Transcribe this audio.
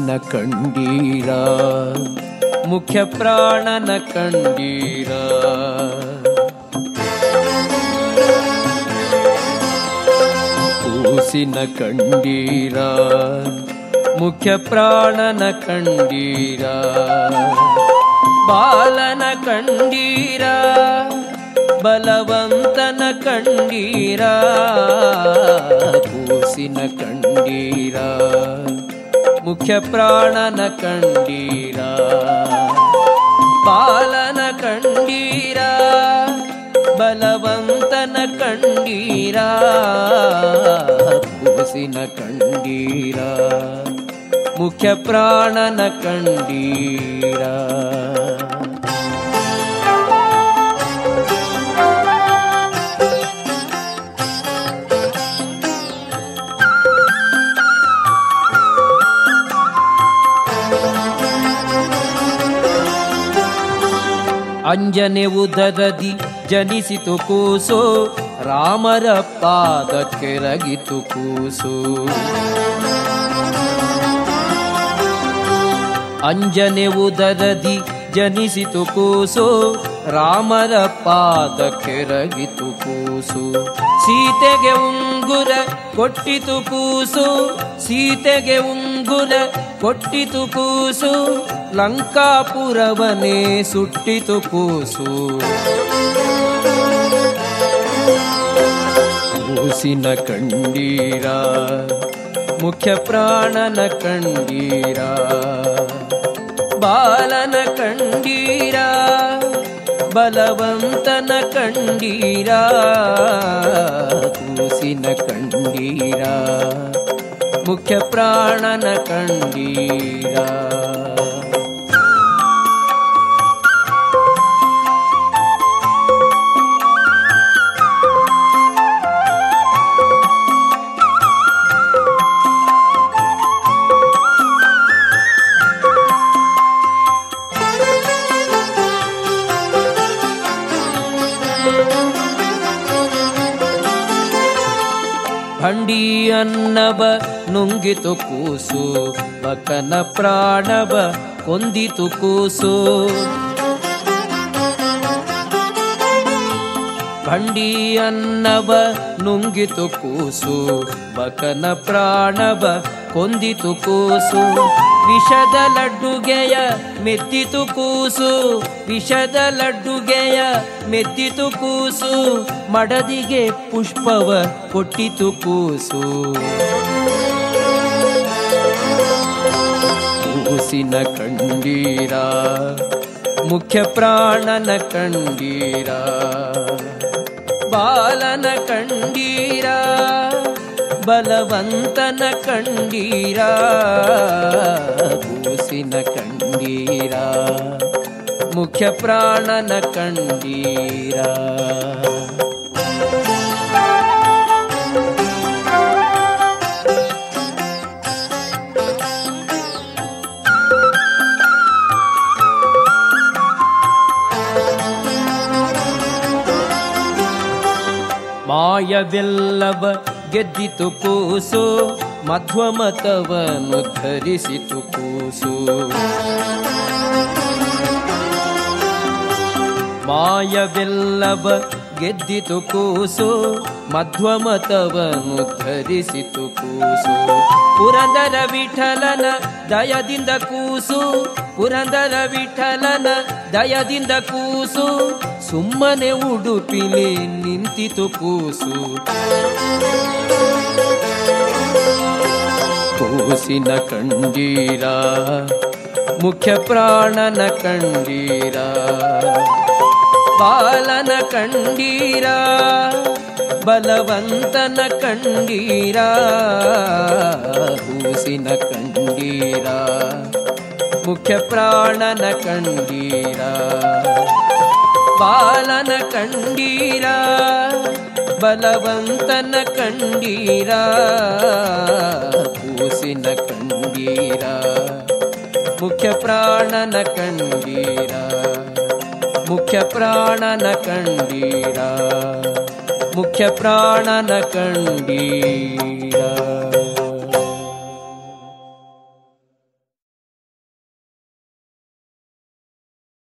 ಕೂಸಿನ ಕಂಡೀರ ಮುಖ್ಯ ಪ್ರಾಣನ ಕಂಡೀರ ಕೂಸಿನ ಕಂಡೀರ ಮುಖ್ಯ ಪ್ರಾಣನ ಕಂಡೀರ ಬಾಲನ ಕಂಡೀರ ಬಲವಂತನ ಕಂಡೀರ ಕೂಸಿನ ಕಂಡೀರ ಮುಖ್ಯ ಪ್ರಾಣನ ಕಂಡೀರ ಬಾಲನ ಕಂಡೀರ ಬಲವಂತನ ಕಂಡೀರ ಕೂಸಿನ ಕಂಡೀರ ಮುಖ್ಯ ಪ್ರಾಣನ ಕಂಡೀರ ಅಂಜನೆ ಉದರದಿ ಜನಿಸಿತು ಕೂಸು ರಾಮರ ಪಾದಕ್ಕೆ ರಗಿತು ಕೂಸು ಅಂಜನೆ ಉದರದಿ ಜನಿಸಿತು ಕೂಸು ರಾಮರ ಪಾದಕ್ಕೆ ರಗಿತು ಕೂಸು ಸೀತೆಗೆ ಉಂಗುರ ಕೊಟ್ಟಿತು ಕೂಸು ಸೀತೆಗೆ ಉಂಗುರ ಕೊಟ್ಟಿತು ಕೂಸು ಲಂಕಾಪುರವನೇ ಸುಟ್ಟಿತು ಕೂಸು ಕೂಸಿನ ಕಂಡೀರ ಮುಖ್ಯ ಪ್ರಾಣನ ಕಂಡೀರ ಬಾಲನ ಕಂಡೀರ ಬಲವಂತನ ಕಂಡೀರ ಕೂಸಿನ ಕಂಡೀರ ಮುಖ್ಯ ಪ್ರಾಣನ ಕಂಡೀರ ಭಂಡಿ ಅನ್ನವ ನುಂಗಿತು ಕೂಸು ಬಕನ ಪ್ರಾಣವ ಕೊಂದಿತು ಕೂಸು ಭಂಡಿ ಅನ್ನವ ನುಂಗಿತು ಕೂಸು ಬಕನ ಪ್ರಾಣವ ಕೊಂದಿತು ಕೂಸು ವಿಷದ ಲಡ್ಡುಗೆಯ ಮೆತ್ತಿತು ಕೂಸು ವಿಷದ ಲಡ್ಡುಗೆಯ ಮೆತ್ತಿತು ಕೂಸು ಮಡದಿಗೆ ಪುಷ್ಪವ ಕೊಟ್ಟಿತು ಕೂಸು ಕೂಸಿನ ಕಂಡೀರ ಮುಖ್ಯ ಪ್ರಾಣನ ಕಂಡೀರ ಬಾಲನ ಕಂಡೀರ ಬಲವಂತನ ಕಂಡೀರ ಕೂಸಿನ ಕಂಡೀರ ಮುಖ್ಯ ಪ್ರಾಣನ ಕಂಡೀರ ಮಾಯವೆಲ್ಲವ ಗೆದ್ದಿತು ಕೂಸು ಮಧ್ವಮತವನ್ನು ಧರಿಸಿತು ಕೂಸು ಮಾಯವೆಲ್ಲವ ಗೆದ್ದಿತು ಕೂಸು ಮಧ್ವಮತವನ್ನು ಧರಿಸಿತು ಕೂಸು ಪುರಂದರ ವಿಠಲನ ದಯದಿಂದ ಕೂಸು ಪುರಂದರ ವಿಠಲನ ದಯದಿಂದ ಕೂಸು ಸುಮ್ಮನೆ ಉಡುಪಿಲಿ ನಿಂತಿತು ಕೂಸು ಕೂಸಿನ ಕಂಡೀರ ಮುಖ್ಯ ಪ್ರಾಣನ ಕಂಡೀರ ಬಾಲನ ಕಂಡೀರ ಬಲವಂತನ ಕಂಡೀರ ಕೂಸಿನ ಕಂಡೀರ ಮುಖ್ಯ ಪ್ರಾಣನ ಕಂಡೀರ ಬಾಲನ ಕಂಡೀರ ಬಲವಂತನ ಕಂಡೀರ ಕೂಸಿನ ಕಂಡೀರ ಮುಖ್ಯ ಪ್ರಾಣನ ಕಂಡೀರ ಮುಖ್ಯ ಪ್ರಾಣನ ಕಂಡೀರ ಮುಖ್ಯ ಪ್ರಾಣನ ಕಂಡೀರ